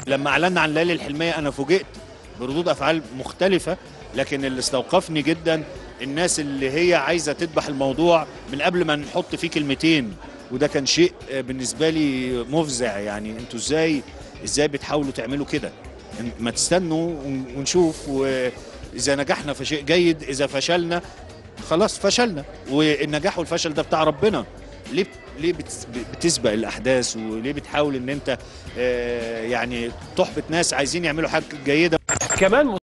لما اعلنا عن ليالي الحلميه انا فوجئت بردود افعال مختلفه لكن اللي استوقفني جدا الناس اللي هي عايزه تذبح الموضوع من قبل ما نحط فيه كلمتين وده كان شيء آه، بالنسبه لي مفزع يعني انتوا ازاي ازاي بتحاولوا تعملوا كده إن- ما تستنوا ون- ونشوف واذا نجحنا فشيء جيد اذا فشلنا خلاص فشلنا والنجاح والفشل ده بتاع ربنا ليه بت- ليه بت- بتسبق الاحداث وليه بتحاول ان انت آه، يعني تحبط ناس عايزين يعملوا حاجه جيده كمان